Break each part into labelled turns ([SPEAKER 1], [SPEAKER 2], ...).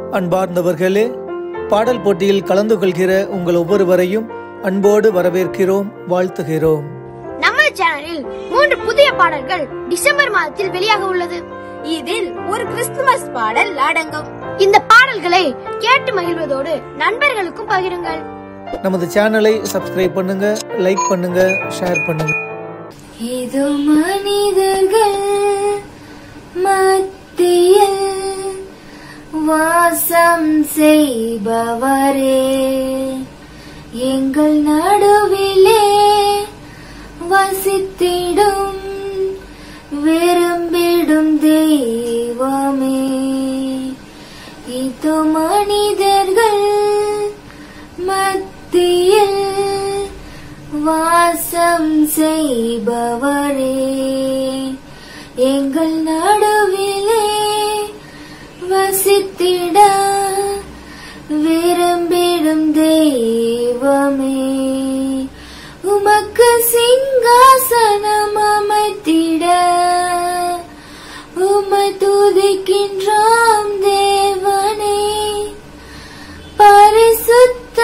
[SPEAKER 1] அன்பார்ந்தவர்களே பாடல் போட்டியில் கலந்து கொள்கிற உங்கள் ஒவ்வொருவரையும் அன்போடு வரவேற்கிறோம் வாழ்த்துகிறோம்
[SPEAKER 2] நம்ம சேனலில் மூன்று புதிய பாடல்கள் டிசம்பர் மாதத்தில் வெளியாக உள்ளது
[SPEAKER 3] இதில் ஒரு கிறிஸ்துமஸ் பாடல் அடங்கும்
[SPEAKER 2] இந்த பாடல்களை கேட்டு மகிழ்வதோடு நண்பர்களுக்கும் பகிருங்கள்
[SPEAKER 1] நமது சேனலை சப்ஸ்கிரைப் பண்ணுங்க லைக் பண்ணுங்க ஷேர் பண்ணுங்க
[SPEAKER 3] இது மனிதர்கள் மத்தியில் வாசம் செய்பவரே எங்கள் நடுவிலே வசித்திடும் விரும்பிடும் தெய்வமே இது மனிதர்கள் மத்தியில் வாசம் செய்பவரே எங்கள் நடுவிலே வசித்திட விரும்பிடும் தெய்வமே உமக்கு சிங்காசனம் அமைத்திட உமை துதிக்கின்றோம் தேவனே பரிசுத்த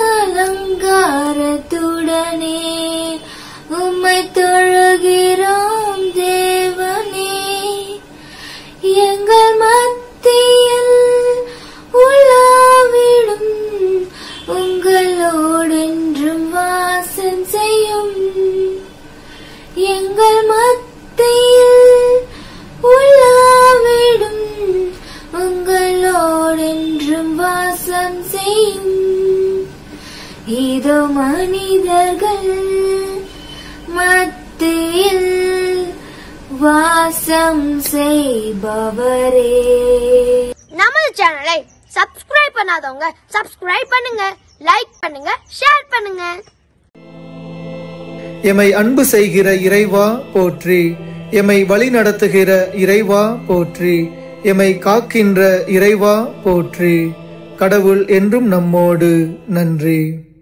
[SPEAKER 3] அலங்காரத்துடனே உம்மை தொழுகிறோம் தேவனே எங்கள் மத்தியில் உலாவிடும் உங்களோடென்றும் வாசம் செய்யும் எங்கள் மத்தியில் உலாவிடும் உங்களோடென்றும் வாசம் செய்யும் இதோ மனிதர்கள் மத்தியில் வாசம் செய்பவரே
[SPEAKER 2] நமது சேனலை சப்ஸ்கிரைப் பண்ணாதவங்க சப்ஸ்கிரைப் பண்ணுங்க லைக் பண்ணுங்க ஷேர் பண்ணுங்க
[SPEAKER 1] எமை அன்பு செய்கிற இறைவா போற்றி எமை வழி நடத்துகிற இறைவா போற்றி எமை காக்கின்ற இறைவா போற்றி கடவுள் என்றும் நம்மோடு நன்றி